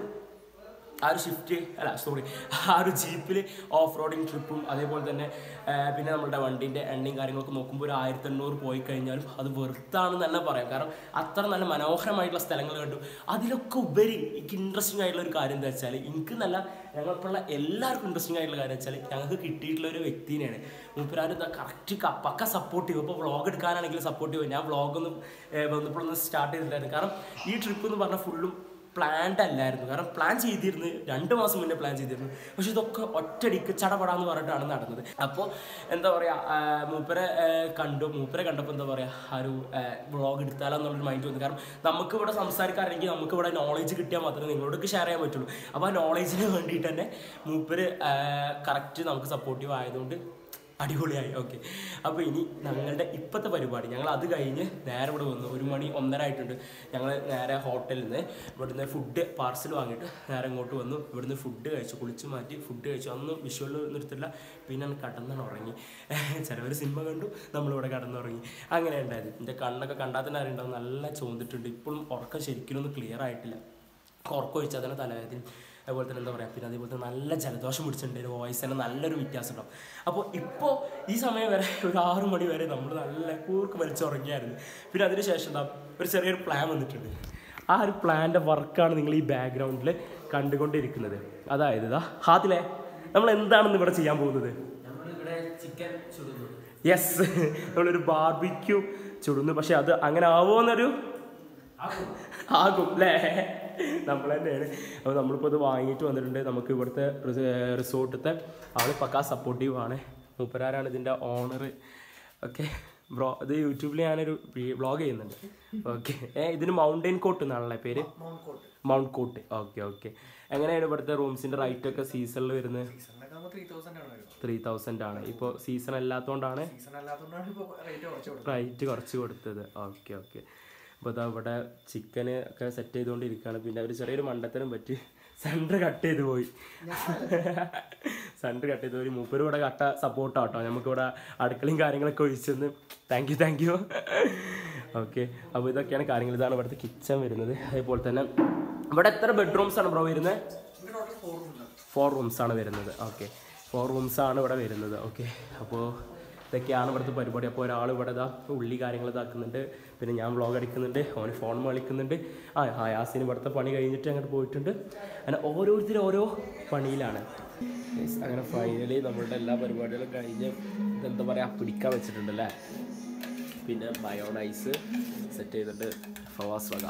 ആ ഒരു ഷിഫ്റ്റ് അല്ല സോറി ആ ഒരു ജീപ്പിൽ ഓഫ് റോഡിങ് ട്രിപ്പും അതേപോലെ തന്നെ ആ, പിന്നെ നമ്മുടെ വണ്ടീൻ്റെ എണ്ണയും കാര്യങ്ങളൊക്കെ നോക്കുമ്പോൾ ഒരു ആയിരത്തി എണ്ണൂറ് പോയി കഴിഞ്ഞാലും അത് വെറുത്താണെന്ന് തന്നെ പറയാം കാരണം അത്ര നല്ല മനോഹരമായിട്ടുള്ള സ്ഥലങ്ങൾ കണ്ടു അതിലൊക്കെ ഉപരി എനിക്ക് ഇൻട്രസ്റ്റിംഗ് ആയിട്ടുള്ള ഒരു കാര്യം എന്താ വെച്ചാൽ എനിക്ക് നല്ല ഞങ്ങൾക്കുള്ള എല്ലാവർക്കും ഇൻട്രസ്റ്റിംഗ് ആയിട്ടുള്ള കാര്യം വെച്ചാൽ ഞങ്ങൾക്ക് കിട്ടിയിട്ടുള്ള ഒരു വ്യക്തിനെയാണ് മൂപ്പരാരും എന്താ കറക്റ്റ് പക്ക സപ്പോർട്ടീവ് ഇപ്പോൾ വ്ളോഗ് എടുക്കാനാണെങ്കിലും സപ്പോർട്ടീവ് ഞാൻ വ്ളോഗ് ഒന്ന് വന്നപ്പോഴൊന്നും സ്റ്റാർട്ട് ചെയ്തിട്ടുണ്ടായിരുന്നു കാരണം ഈ ട്രിപ്പ് എന്ന് പറഞ്ഞാൽ ഫുള്ളും പ്ലാൻഡ് അല്ലായിരുന്നു കാരണം പ്ലാൻ ചെയ്തിരുന്നു രണ്ട് മാസം മുന്നേ പ്ലാൻ ചെയ്തിരുന്നു പക്ഷെ ഇതൊക്കെ ഒറ്റടിക്ക് ചടപടാന്ന് പറഞ്ഞിട്ടാണ് നടന്നത് അപ്പോൾ എന്താ പറയുക മൂപ്പരെ ആ, കണ്ടു മൂപ്പരെ കണ്ടപ്പോൾ എന്താ പറയുക ആ ഒരു വ്ളോഗ് എടുത്താലോ എന്നുള്ളൊരു മൈൻഡ് വന്നു കാരണം നമുക്ക് ഇവിടെ സംസാരിക്കാറില്ലെങ്കിൽ നമുക്ക് ഇവിടെ നോളേജ് കിട്ടിയാൽ മാത്രമേ നിങ്ങളോടൊക്കെ ഷെയർ ചെയ്യാൻ പറ്റുള്ളൂ അപ്പോൾ ആ നോളേജിന് വേണ്ടിയിട്ട് തന്നെ മൂപ്പര് കറക്റ്റ് നമുക്ക് സപ്പോർട്ടീവ് ആയതുകൊണ്ട് അടിപൊളിയായി ഓക്കെ അപ്പോൾ ഇനി ഞങ്ങളുടെ ഇപ്പോഴത്തെ പരിപാടി ഞങ്ങൾ അത് കഴിഞ്ഞ് നേരെ ഇവിടെ വന്നു ഒരു മണി ഒന്നര ആയിട്ടുണ്ട് ഞങ്ങൾ നേരെ ഹോട്ടലിൽ നിന്ന് ഇവിടുന്ന് ഫുഡ് പാർസൽ വാങ്ങിയിട്ട് നേരെ ഇങ്ങോട്ട് വന്നു ഇവിടുന്ന് ഫുഡ് കഴിച്ചു കുളിച്ച് മാറ്റി ഫുഡ് കഴിച്ചു അന്നും വിഷ്വൽ നിർത്തില്ല പിന്നെ ഞാൻ കടന്നാണ് ഉറങ്ങി ചിലവർ സിനിമ കണ്ടു നമ്മളിവിടെ കടന്നുറങ്ങി അങ്ങനെ ഉണ്ടായത് എൻ്റെ കണ്ണൊക്കെ കണ്ടാൽ തന്നെ അറിയണ്ടാവും നല്ല ചോദിട്ടുണ്ട് ഇപ്പോഴും ഉറക്കം ശരിക്കും ഒന്നും ക്ലിയർ ആയിട്ടില്ല ഉറക്കം ഒഴിച്ചാൽ തന്നെ തലവേദന അതുപോലെ തന്നെ എന്താ പറയുക പിന്നെ അതേപോലെ തന്നെ നല്ല ജലദോഷം പിടിച്ചിട്ടുണ്ട് ഒരു വോയിസ് തന്നെ നല്ലൊരു വ്യത്യാസം ഉണ്ടാവും അപ്പോൾ ഇപ്പോൾ ഈ സമയം വരെ ഒരു ആറു മണി വരെ നമ്മൾ നല്ല കൂർക്ക് വലിച്ചുറങ്ങിയായിരുന്നു പിന്നെ അതിന് ശേഷം എന്താ ഒരു ചെറിയൊരു പ്ലാൻ വന്നിട്ടുണ്ട് ആ ഒരു പ്ലാൻ്റെ വർക്കാണ് നിങ്ങൾ ഈ ബാക്ക്ഗ്രൗണ്ടിൽ കണ്ടുകൊണ്ടിരിക്കുന്നത് അതായത് ഇതാ ഹാത്തിലെ നമ്മൾ എന്താണെന്ന് ഇവിടെ ചെയ്യാൻ പോകുന്നത് നമ്മളിവിടെ ചിക്കൻ ചുടുന്നു യെസ് നമ്മളൊരു ബാർബിക്യൂ ചുടുന്നു പക്ഷെ അത് അങ്ങനെ ആവുമോന്നൊരു ആകും അല്ലേ നമ്മൾ തന്നെയാണ് അപ്പോൾ നമ്മളിപ്പോൾ ഇത് വാങ്ങിയിട്ട് വന്നിട്ടുണ്ട് നമുക്ക് ഇവിടുത്തെ റിസോർട്ടത്തെ ആൾ പക്കാ സപ്പോർട്ടീവ് ആണ് മൂപ്പരാരാണ് ഇതിൻ്റെ ഓണർ ഓക്കെ ബ്രോ ഇത് യൂട്യൂബിൽ ഞാനൊരു വ്ളോഗ് ചെയ്യുന്നുണ്ട് ഓക്കെ ഏ ഇതിന് മൗണ്ടൈൻ കോട്ട് എന്നാണല്ലേ പേര് മൗണ്ട് കോട്ട് ഓക്കെ ഓക്കെ എങ്ങനെയാണ് ഇവിടുത്തെ റൂംസിൻ്റെ റേറ്റ് ഒക്കെ സീസണിൽ വരുന്നത് ത്രീ തൗസൻഡ് ആണ് ഇപ്പോൾ സീസൺ അല്ലാത്തതുകൊണ്ടാണ് റേറ്റ് കുറച്ച് കൊടുത്തത് ഓക്കെ ഓക്കെ അപ്പോൾ ഇതാ ഇവിടെ ചിക്കന് ഒക്കെ സെറ്റ് ചെയ്തുകൊണ്ടിരിക്കുകയാണ് പിന്നെ ഒരു ചെറിയൊരു മണ്ടത്തരം പറ്റി സെൻറ്റർ കട്ട് ചെയ്ത് പോയി സെൻറ്റർ കട്ട് ചെയ്ത് പോയി മൂപ്പര് ഇവിടെ കട്ട സപ്പോർട്ടാട്ടോ നമുക്കിവിടെ അടുക്കളയും കാര്യങ്ങളൊക്കെ ഒഴിച്ചെന്ന് thank you thank you okay അപ്പോൾ ഇതൊക്കെയാണ് കാര്യങ്ങൾ ഇതാണ് ഇവിടുത്തെ കിച്ചൺ വരുന്നത് അതേപോലെ തന്നെ ഇവിടെ എത്ര ബെഡ്റൂംസ് ആണ് ബ്രോ വരുന്നത് ഫോർ റൂംസ് ആണ് വരുന്നത് ഓക്കെ ഫോർ റൂംസ് ആണ് ഇവിടെ വരുന്നത് ഓക്കെ അപ്പോൾ ഇതൊക്കെയാണ് ഇവിടുത്തെ പരിപാടി അപ്പോൾ ഒരാൾ ഇവിടെ ഇതാ ഉള്ളി കാര്യങ്ങൾ ഇതാക്കുന്നുണ്ട് പിന്നെ ഞാൻ വ്ളോഗ് അടിക്കുന്നുണ്ട് ഓന് ഫോൺ കളിക്കുന്നുണ്ട് ആ ഹയാസിന് ഇവിടുത്തെ പണി കഴിഞ്ഞിട്ട് അങ്ങോട്ട് പോയിട്ടുണ്ട് അങ്ങനെ ഓരോരുത്തരും ഓരോ പണിയിലാണ് Yes, അങ്ങനെ ഫൈനലി നമ്മളുടെ എല്ലാ പരിപാടികളും കഴിഞ്ഞ് ഇതെന്താ പറയുക പിടിക്കാൻ വെച്ചിട്ടുണ്ടല്ലേ പിന്നെ ബയോണൈസ് സെറ്റ് ചെയ്തിട്ട് ഫവാസ് വക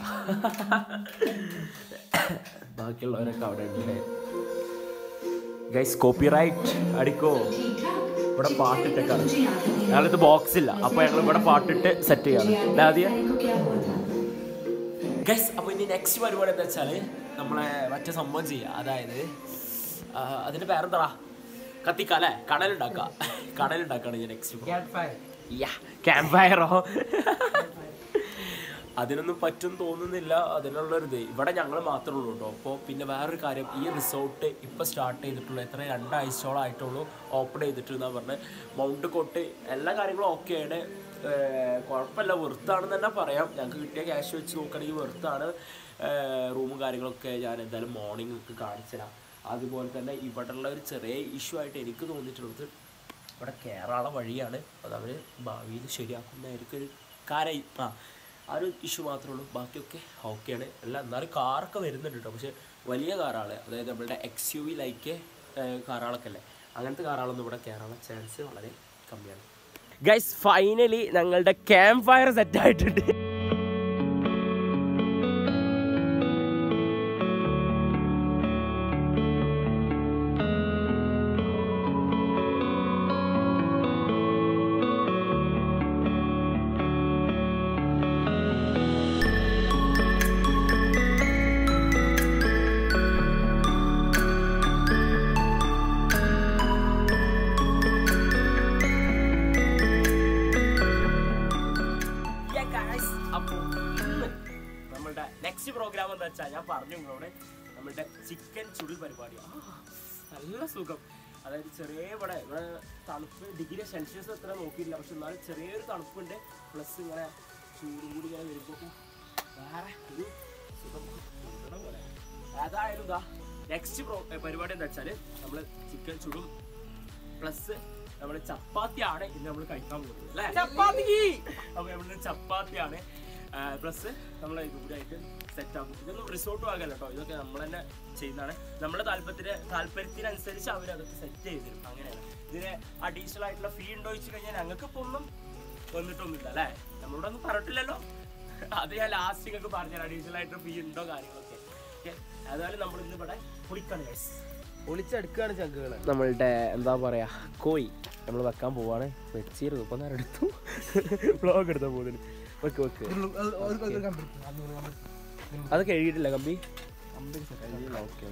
ബാക്കിയുള്ളവരൊക്കെ അവിടെ ഉണ്ട് ഗൈസ് കോപ്പിറൈറ്റ് അടിക്കോ ഇവിടെ പാട്ടിട്ടേക്കാണ് ഞങ്ങളിത് ബോക്സ് ഇല്ല അപ്പൊ ഞങ്ങൾ ഇവിടെ പാട്ടിട്ട് സെറ്റ് ചെയ്യാണ് അല്ലേ ആദ്യം ഗൈസ് അപ്പൊ ഇനി നെക്സ്റ്റ് പരിപാടി എന്താ വെച്ചാല് നമ്മളെ മറ്റേ സംഭവം ചെയ്യുക അതായത് ആ, അതിന്റെ പേരെന്താ കത്തിക്ക അല്ലേ കടലുണ്ടാക്കുക കടലുണ്ടാക്കാണ് ഞാൻ നെക്സ്റ്റ് ക്യാറ്റ് ഫയർ ക്യാമ്പ് ഫയറോ അതിനൊന്നും പറ്റും തോന്നുന്നില്ല അതിനുള്ളൊരു ഇത് ഇവിടെ ഞങ്ങൾ മാത്രമേ ഉള്ളൂ കേട്ടോ അപ്പോൾ പിന്നെ വേറൊരു കാര്യം ഈ റിസോർട്ട് ഇപ്പോൾ സ്റ്റാർട്ട് ചെയ്തിട്ടുള്ളൂ എത്ര രണ്ടാഴ്ചയോളം ആയിട്ടുള്ളൂ ഓപ്പൺ ചെയ്തിട്ട് എന്നാ പറഞ്ഞത് മൗണ്ട് കോട്ട് എല്ലാ കാര്യങ്ങളും ഓക്കെയാണ് കുഴപ്പമില്ല വെറുത്താണെന്ന് തന്നെ പറയാം ഞങ്ങൾക്ക് കിട്ടിയ ക്യാഷ് വെച്ച് നോക്കുകയാണെങ്കിൽ വെറുത്താണ് റൂമും കാര്യങ്ങളൊക്കെ ഞാൻ എന്തായാലും മോർണിംഗ് ഒക്കെ കാണിച്ചു തരാം അതുപോലെ തന്നെ ഇവിടെയുള്ള ഒരു ചെറിയ ഇഷ്യൂ ആയിട്ട് എനിക്ക് തോന്നിയിട്ടുള്ളത് ഇവിടെ കയറാനുള്ള വഴിയാണ് അത് അവർ ഭാവിയിൽ ശരിയാക്കുന്നതായിരിക്കും ഒരു കാരായി ആ ആ ഒരു ഇഷ്യൂ മാത്രമേ ഉള്ളൂ ബാക്കിയൊക്കെ ഓക്കെയാണ് അല്ല എന്നാലും കാറൊക്കെ വരുന്നുണ്ട് കേട്ടോ പക്ഷേ വലിയ കാറാണ് അതായത് നമ്മളുടെ എക്സ് യു വി ലൈക്ക് കാറുകളൊക്കെ അല്ലേ അങ്ങനത്തെ കാറുകളൊന്നും ഇവിടെ കയറാനുള്ള ചാൻസ് വളരെ കമ്മിയാണ് ഗൈസ് ഫൈനലി ഞങ്ങളുടെ ക്യാമ്പ് ഫയർ സെറ്റ് ആയിട്ടുണ്ട് അപ്പോൾ ഇന്ന് നമ്മളുടെ നെക്സ്റ്റ് പ്രോഗ്രാം എന്താ വെച്ചാൽ ഞാൻ പറഞ്ഞു നിങ്ങളോട് നമ്മളുടെ ചിക്കൻ ചുടി പരിപാടിയാണ് നല്ല സുഖം അതായത് ചെറിയ ഇവിടെ ഇവിടെ തണുപ്പ് ഡിഗ്രി സെൽഷ്യസ് എത്ര നോക്കിയില്ല പക്ഷെ എന്നാലും ചെറിയൊരു തണുപ്പുണ്ട് പ്ലസ് ഇങ്ങനെ ചൂട് കൂടി ഇങ്ങനെ വരുമ്പോൾ വേറെ ഒരു സുഖം കിട്ടണ പോലെ അതായാലും ഇതാ നെക്സ്റ്റ് പ്രോ പരിപാടി എന്താ വെച്ചാൽ നമ്മൾ ചിക്കൻ ചുടും പ്ലസ് നമ്മൾ ചപ്പാത്തിയാണ് ഇന്ന് നമ്മൾ കഴിക്കാൻ പോകുന്നത് അല്ലേ ചപ്പാത്തി അപ്പൊ നമ്മൾ ചപ്പാത്തിയാണ് പ്ലസ് നമ്മൾ ഇതുകൂടായിട്ട് സെറ്റ് ആക്കും ഇതൊന്നും റിസോർട്ട് വാങ്ങല്ല കേട്ടോ ഇതൊക്കെ നമ്മൾ തന്നെ ചെയ്യുന്നതാണ് നമ്മുടെ താല്പര്യത്തിന് താല്പര്യത്തിനനുസരിച്ച് അവർ അതൊക്കെ സെറ്റ് ചെയ്ത് തരും അങ്ങനെയാണ് ഇതിന് അഡീഷണൽ ആയിട്ടുള്ള ഫീ ഉണ്ടോ വെച്ച് കഴിഞ്ഞാൽ ഞങ്ങൾക്ക് ഇപ്പൊ ഒന്നും വന്നിട്ടൊന്നുമില്ല അല്ലേ നമ്മളോട് ഒന്നും പറഞ്ഞിട്ടില്ലല്ലോ അത് ഞാൻ ലാസ്റ്റ് നിങ്ങൾക്ക് പറഞ്ഞുതരാം അഡീഷണൽ ആയിട്ട് ഫീ ഉണ്ടോ കാര്യങ്ങളൊക്കെ ഓക്കെ ഏതായാലും നമ്മൾ ഇന്ന് ഇവിടെ കുളിക്കാണ് ഗൈസ് ഒളിച്ചടുക്കാണ് ചങ്കുകളെ നമ്മളുടെ എന്താ പറയാ കോഴി നമ്മൾ വെക്കാൻ പോവാണ് വെച്ചിരുന്നു ഇപ്പൊ നേരം എടുത്തു ബ്ലോഗ് എടുത്താ പോകുന്നു വെക്ക് വെക്ക് അത് കഴുകിയിട്ടില്ല കമ്പി ഓക്കെ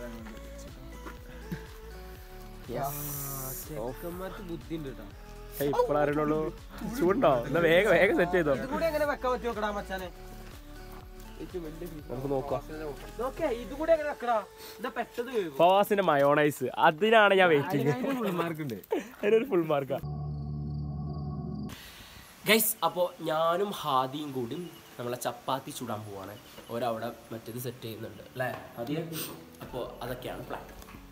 ചെക്കന്മാർക്ക് ബുദ്ധി ഉണ്ട് കേട്ടോ ഇപ്പോഴറിയണുള്ളൂ ചൂണ്ടോ എന്നാ വേഗം വേഗം സെറ്റ് ചെയ്തോ കൂടെ എങ്ങനെ വെക്കാൻ പറ്റുമോ നോക്കടാ മച്ചാനെ നമുക്ക് നോക്കാം നോക്കേ ഇത് കൂടെ എങ്ങനെ വെക്കടാ എന്നാ പെട്ടത് വേവും ഫവാസിന്റെ മയോണൈസ് അതിനാണ് ഞാൻ വെയിറ്റിംഗ് മാർക്കുണ്ട് അതിനൊരു ഫുൾ മാർക്കാ ഗൈസ് അപ്പോൾ ഞാനും ഹാദിയും കൂടി നമ്മളെ ചപ്പാത്തി ചുടാൻ പോവാണ് ഒരവിടെ മറ്റേത് സെറ്റ് ചെയ്യുന്നുണ്ട് അല്ലേ ആദ്യം അപ്പോൾ അതൊക്കെയാണ് പ്ലാൻ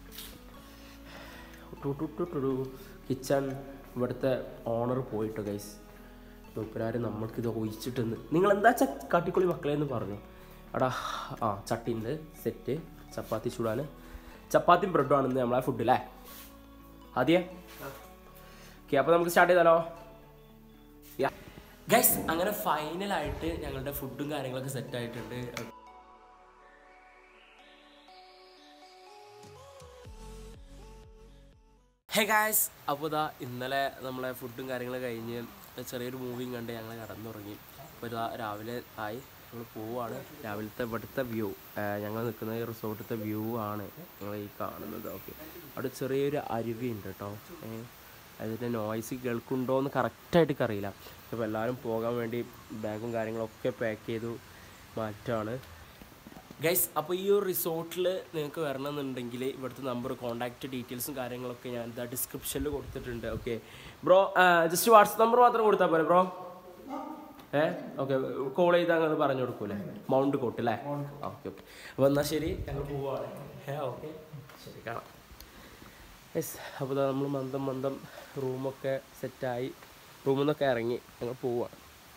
കിച്ചൺ ഇവിടുത്തെ ഓണർ പോയിട്ടോ ഗൈസ് മൂപ്പരാര് നമ്മൾക്കിത് ഒഴിച്ചിട്ടെന്ന് നിങ്ങൾ എന്താ ച കാട്ടിക്കുളി മക്കളെ എന്ന് പറഞ്ഞു എടാ ആ ചട്ടിയുണ്ട് സെറ്റ് ചപ്പാത്തി ചൂടാൻ ചപ്പാത്തിയും ബ്രെഡും ആണെന്ന് നമ്മളെ ഫുഡ് അല്ലേ ആദ്യേ ഓക്കെ അപ്പോൾ നമുക്ക് സ്റ്റാർട്ട് ചെയ്താലോ ഗൈസ് അങ്ങനെ ഫൈനലായിട്ട് ഞങ്ങളുടെ ഫുഡും കാര്യങ്ങളൊക്കെ സെറ്റ് ആയിട്ടുണ്ട് ഹേ ഗായ്സ് അപ്പോൾ ഇതാ ഇന്നലെ നമ്മളെ ഫുഡും കാര്യങ്ങളും കഴിഞ്ഞ് ചെറിയൊരു മൂവിയും കണ്ട് ഞങ്ങൾ കടന്നുറങ്ങി അപ്പോൾ ഇതാ രാവിലെ ആയി നമ്മൾ പോവാണ് രാവിലത്തെ ഇവിടുത്തെ വ്യൂ ഞങ്ങൾ നിൽക്കുന്ന ഈ റിസോർട്ടിലത്തെ വ്യൂ ആണ് നിങ്ങൾ ഈ കാണുന്നത് ഓക്കെ അവിടെ ചെറിയൊരു അരുവിയുണ്ട് കേട്ടോ ഏഹ് അതിൻ്റെ നോയ്സ് കേൾക്കുന്നുണ്ടോ എന്ന് കറക്റ്റായിട്ട് അറിയില്ല അപ്പോൾ എല്ലാവരും പോകാൻ വേണ്ടി ബാഗും കാര്യങ്ങളൊക്കെ പാക്ക് ചെയ്തു മാറ്റാണ് ഗൈസ് അപ്പോൾ ഈ ഒരു റിസോർട്ടിൽ നിങ്ങൾക്ക് വരണമെന്നുണ്ടെങ്കിൽ ഇവിടുത്തെ നമ്പർ കോൺടാക്റ്റ് ഡീറ്റെയിൽസും കാര്യങ്ങളൊക്കെ ഞാൻ എന്താ ഡിസ്ക്രിപ്ഷനിൽ കൊടുത്തിട്ടുണ്ട് okay bro just WhatsApp number മാത്രം കൊടുത്താൽ പോരെ ബ്രോ ഏ ഓക്കെ കോൾ ചെയ്താൽ അങ്ങനെ പറഞ്ഞു കൊടുക്കൂലേ മൗണ്ട് കോട്ട് അല്ലേ ഓക്കെ ഓക്കെ അപ്പോൾ എന്നാൽ ശരി ഞങ്ങൾ പോവാണ് ഏ ഓക്കെ ശരി കാണാം യെസ് അപ്പോൾ നമ്മൾ മന്ദം മന്ദം റൂമൊക്കെ സെറ്റായി റൂമിൽ നിന്നൊക്കെ ഇറങ്ങി ഞങ്ങൾ പോവാണ്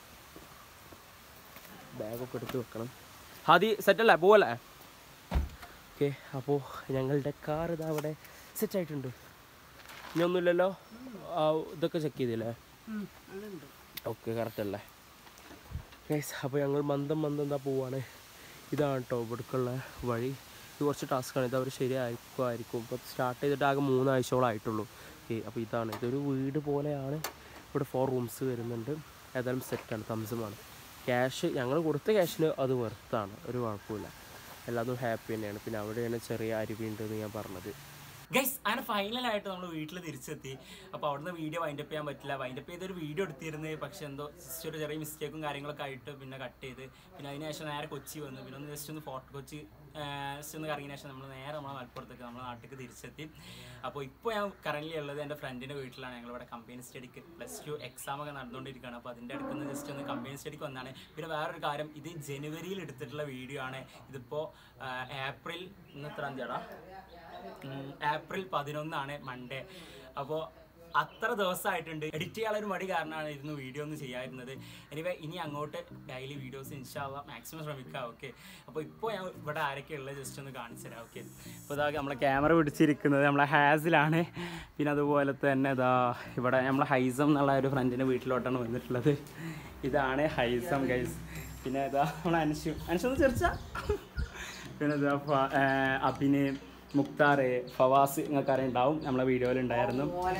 ബാഗൊക്കെ എടുത്ത് വെക്കണം ഹാദി സെറ്റല്ലേ പോവല്ലേ ഓക്കെ അപ്പോൾ ഞങ്ങളുടെ കാർ ഇതാ അവിടെ സെറ്റായിട്ടുണ്ട് ഇനി ഒന്നുമില്ലല്ലോ ആ ഇതൊക്കെ ചെക്ക് ചെയ്തില്ലേ ഓക്കെ കറക്റ്റ് അല്ലേ ഗൈസ് അപ്പോൾ ഞങ്ങൾ മന്ദം മന്ദം എന്താ പോവാണ് ഇതാണ് കേട്ടോ ഇവിടേക്കുള്ള വഴി ഇത് കുറച്ച് ടാസ്ക്കാണ് ഇത് അവർ ശരിയായിരിക്കുമായിരിക്കും ഇപ്പോൾ സ്റ്റാർട്ട് ചെയ്തിട്ട് ആകെ മൂന്നാഴ്ചയോളം ആയിട്ടുള്ളൂ ഓക്കെ അപ്പോൾ ഇതാണ് ഇതൊരു വീട് പോലെയാണ് ഇവിടെ ഫോർ റൂംസ് വരുന്നുണ്ട് ഏതായാലും സെറ്റാണ് തംസമാണ് ക്യാഷ് ഞങ്ങൾ കൊടുത്ത ക്യാഷിന് അത് വെർത്താണ് ഒരു കുഴപ്പമില്ല എല്ലാതും ഹാപ്പി തന്നെയാണ് പിന്നെ അവിടെയാണ് ചെറിയ അരുവി ഉണ്ടെന്ന് ഞാൻ പറഞ്ഞത് ഗൈസ് അങ്ങനെ ഫൈനലായിട്ട് നമ്മൾ വീട്ടിൽ തിരിച്ചെത്തി അപ്പോൾ അവിടുന്ന് വീഡിയോ വൈൻഡപ്പ് ചെയ്യാൻ പറ്റില്ല വൈൻഡപ്പ് ചെയ്തൊരു വീഡിയോ എടുത്തിരുന്നത് പക്ഷെ എന്തോ ജസ്റ്റ് ഒരു ചെറിയ മിസ്റ്റേക്കും കാര്യങ്ങളൊക്കെ ആയിട്ട് പിന്നെ കട്ട് ചെയ്ത് പിന്നെ അതിന് ശേഷം നേരെ കൊച്ചി വന്നു പിന്നെ ഒന്ന് ജസ്റ്റ് ഒന്ന് ഫോർട്ട് കൊച്ചി ജസ്റ്റ് ഒന്ന് കറങ്ങിയ ശേഷം നമ്മൾ നേരെ നമ്മളെ മലപ്പുറത്തേക്ക് നമ്മുടെ നാട്ടിലേക്ക് തിരിച്ചെത്തി അപ്പോൾ ഇപ്പോൾ ഞാൻ കറൻ്റ് ഉള്ളത് എൻ്റെ ഫ്രണ്ടിൻ്റെ വീട്ടിലാണ് ഞങ്ങളിവിടെ കമ്പനി സ്റ്റഡിക്ക് പ്ലസ് ടു എക്സാം ഒക്കെ നടന്നുകൊണ്ടിരിക്കുകയാണ് അപ്പോൾ അതിൻ്റെ അടുത്ത് നിന്ന് ജസ്റ്റ് ഒന്ന് കമ്പനി സ്റ്റഡിക്ക് വന്നാണ് പിന്നെ വേറൊരു കാര്യം ഇത് ജനുവരിയിൽ എടുത്തിട്ടുള്ള വീഡിയോ ആണ് ഇതിപ്പോൾ ഏപ്രിൽ ഇന്ന് എത്രാം തീയതിയാടാ ഉം, ഏപ്രിൽ പതിനൊന്നാണ് മൺഡേ അപ്പോൾ അത്ര ദിവസമായിട്ടുണ്ട് എഡിറ്റ് ചെയ്യാനൊരു മടി കാരണമാണ് ഇരുന്ന് വീഡിയോ ഒന്നും ചെയ്യാതിരുന്നത് എനിവേ ഇനി അങ്ങോട്ട് ഡെയിലി വീഡിയോസ് ഇൻഷാല്ല മാക്സിമം ശ്രമിക്കാം ഓക്കെ അപ്പോൾ ഇപ്പോൾ ഞാൻ ഇവിടെ ആരൊക്കെ ഉള്ളത് ജസ്റ്റ് ഒന്ന് കാണിച്ചു തരാം ഓക്കെ ഇപ്പോൾ ഇതാ നമ്മളെ ക്യാമറ പിടിച്ചിരിക്കുന്നത് നമ്മളെ ഹാസിലാണ് പിന്നെ അതുപോലെ തന്നെ ഇതാ ഇവിടെ നമ്മളെ ഹൈസം എന്നുള്ള ഒരു ഫ്രണ്ടിൻ്റെ വീട്ടിലോട്ടാണ് വന്നിട്ടുള്ളത് ഇതാണ് ഹൈസം ഗൈസ് പിന്നെ ഇതാ നമ്മളെ അൻഷു അൻഷു ഒന്ന് ചെറിച്ച പിന്നെ ഇതാ ഫ- ഏർ അഭിനയ് മുക്താർ ഫവാസ് നിങ്ങൾക്ക് അറിയുണ്ടാവും നമ്മളെ വീഡിയോയിൽ ഉണ്ടായിരുന്നു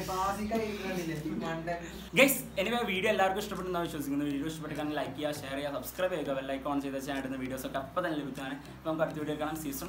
ഗൈസ് എനിവേ വീഡിയോ എല്ലാവർക്കും ഇഷ്ടപ്പെടുന്ന വിശ്വസിക്കുന്നു വീഡിയോ ഇഷ്ടപ്പെട്ടാൽ ലൈക്ക് ചെയ്യുക ഷെയർ ചെയ്യുക സബ്സ്ക്രൈബ് ചെയ്യുക ബെല്ലൈക്കൺ ഓൺ ചെയ്ത ചാനൽ വീഡിയോസ് ഒക്കെ അപ്പം തന്നെ ലഭിക്കുന്നതാണ് അപ്പോൾ നമുക്ക് അടുത്ത വീഡിയോ കാണാം സീസൺ